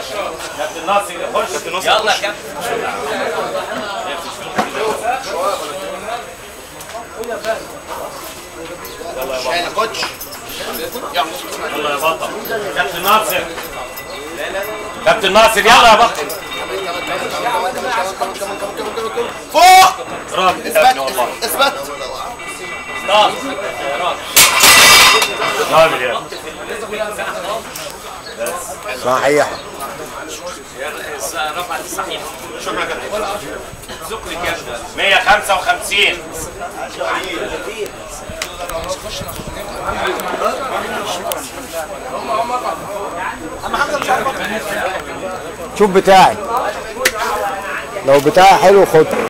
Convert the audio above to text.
كابتن ناصر خش كابتن ناصر يلا يا كابتن يا كوتش يلا يا بطل كابتن ناصر كابتن ناصر يلا يا بطل فوق راجل يا ابني اثبت والله اثبت راجل يا ابني صحيح رفعت الصحيح شكرا كابتن ذكري كابتن 155 شوف بتاعي لو بتاعي حلو خد